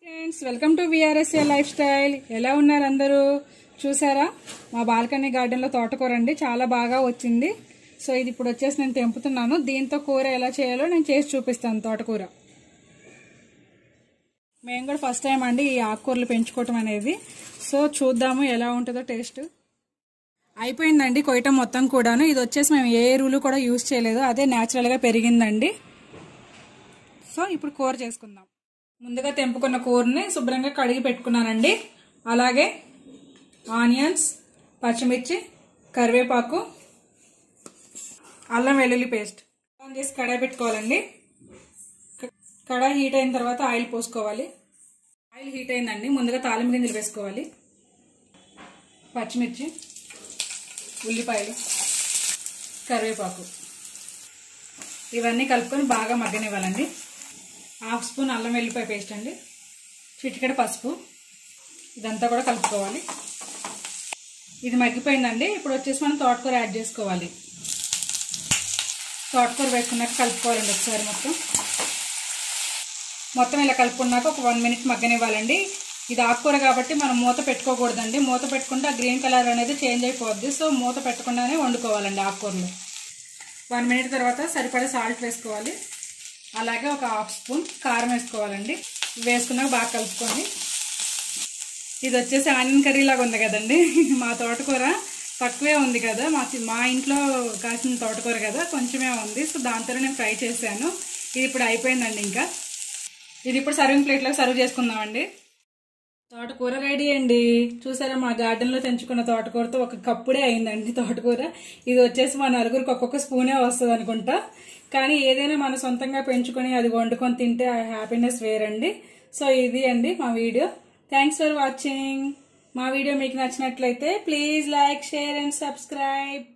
friends welcome to VRSA lifestyle ఎలా ఉన్నారు అందరూ చూసారా మా బాల్కనీ గార్డెన్లో తోటకూర అండి చాలా బాగా వచ్చింది సో ఇది ఇప్పుడు వచ్చేసి నేను తెంపుతున్నాను దీంతో కూర ఎలా చేయాలో నేను చేసి చూపిస్తాను తోటకూర మేము కూడా ఫస్ట్ టైం అండి ఈ ఆకుకూరలు పెంచుకోవటం అనేది సో చూద్దాము ఎలా ఉంటుందో టేస్ట్ అయిపోయిందండి కొయ్యటం మొత్తం కూడాను ఇది వచ్చేసి మేము ఏ ఎరువులు కూడా యూజ్ చేయలేదు అదే న్యాచురల్గా పెరిగిందండి సో ఇప్పుడు కూర చేసుకుందాం ముందుగా తెంపుకున్న కూరని శుభ్రంగా కడిగి పెట్టుకున్నానండి అలాగే ఆనియన్స్ పచ్చిమిర్చి కరివేపాకు అల్లం వెల్లుల్లి పేస్ట్ ఆన్ చేసి కడాయి పెట్టుకోవాలండి క- కడాయి హీట్ అయిన తర్వాత ఆయిల్ పోసుకోవాలి ఆయిల్ హీట్ అయిందండి ముందుగా తాలింపు గింజలు వేసుకోవాలి పచ్చిమిర్చి ఉల్లిపాయలు కరివేపాకు ఇవన్నీ కలుపుకొని బాగా మగ్గనివ్వాలండి హాఫ్ స్పూన్ అల్లం వెల్లిపాయ పేస్ట్ అండి చిటికెడ పసుపు ఇదంతా కూడా కలుపుకోవాలి ఇది మగ్గిపోయిందండి ఇప్పుడు వచ్చేసి మనం తోటకూర యాడ్ చేసుకోవాలి తోటకూర వేసుకున్నాక కలుపుకోవాలండి ఒకసారి మొత్తం మొత్తం ఇలా కలుపుకున్నాక ఒక వన్ మినిట్ మగ్గనివ్వాలండి ఇది ఆకుకూర కాబట్టి మనం మూత పెట్టుకోకూడదండి మూత పెట్టుకుంటే ఆ గ్రీన్ కలర్ అనేది చేంజ్ అయిపోద్ది సో మూత పెట్టకుండానే వండుకోవాలండి ఆకుకూరలు వన్ మినిట్ తర్వాత సరిపడా సాల్ట్ వేసుకోవాలి అలాగే ఒక హాఫ్ స్పూన్ కారం వేసుకోవాలండి వేసుకున్నాక బాగా కలుపుకొని ఇది వచ్చేసి ఆనియన్ కర్రీ లాగా ఉంది కదండి మా తోటకూర తక్కువే ఉంది కదా మా చి- మా ఇంట్లో కాసిన తోటకూర కదా కొంచెమే ఉంది సో దాంతో నేను ఫ్రై చేశాను ఇది ఇప్పుడు అయిపోయిందండి ఇంకా ఇది ఇప్పుడు సర్వింగ్ ప్లేట్లో సర్వ్ చేసుకుందామండి తోటకూర రెడీ అండి చూసారా మా గార్డెన్లో తెంచుకున్న తోటకూరతో ఒక కప్పుడే అయిందండి తోటకూర ఇది వచ్చేసి మా నలుగురికి ఒక్కొక్క స్పూనే వస్తుంది అనుకుంటా కానీ ఏదైనా మనం సొంతంగా పెంచుకొని అది వండుకొని తింటే ఆ హ్యాపీనెస్ వేరండి సో ఇది అండి మా వీడియో థ్యాంక్స్ ఫర్ వాచింగ్ మా వీడియో మీకు నచ్చినట్లయితే please like share and subscribe